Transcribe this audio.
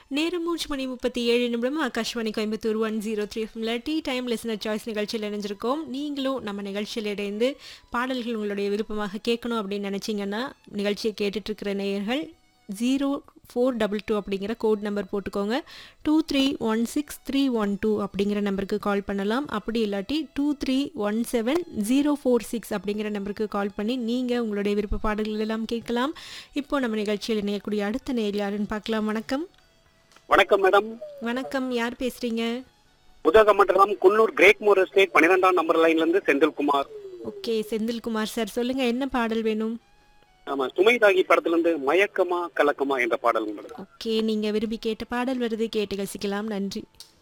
நேரம் மூன்று மணி முப்பத்தி ஏழு நிமிடம் Akashvani Coimbatore one zero three எஃப்எம்ல டீ டைம் லிசனர் சாய்ஸ் நிகழ்ச்சியில் இணைஞ்சிருக்கோம் நீங்களும் நம்ம நிகழ்ச்சியில் இணைந்து பாடல்கள் உங்களுடைய விருப்பமாக கேட்கணும் அப்படின்னு நினச்சிங்கன்னா நிகழ்ச்சியை கேட்டுட்டு இருக்கிற நேயர்கள் ஜீரோ ஃபோர் டபுள் டூ அப்படிங்கிற கோட் நம்பர் போட்டுக்கோங்க two three one six three one two அப்படிங்கிற நம்பருக்கு கால் பண்ணலாம் அப்படி இல்லாட்டி two three one seven zero four six அப்படிங்கிற நம்பருக்கு கால் பண்ணி நீங்கள் உங்களுடைய விருப்ப பாடல்கள் எல்லாம் கேட்கலாம் இப்போ நம்ம நிகழ்ச்சியில் இணையக்கூடிய அடுத்த நேர் யாருன்னு பார்க்கலாம் வணக்கம் வணக்கம் மேடம் வணக்கம் யார் பேசுறீங்க Udhagamandalam Coonoor Craigmore estate பன்னிரெண்டாம் நம்பர் லைன்ல இருந்து செந்தில்குமார் ஓகே செந்தில்குமார் சார் சொல்லுங்க என்ன பாடல் வேணும் ஆமா சுமைதாகி படத்துல இருந்து மயக்கமா கலக்கமா என்ற பாடல் மேடம் ஓகே நீங்க விரும்பி கேட்ட பாடல் வருது கேட்டு ரசிக்கலாம் நன்றி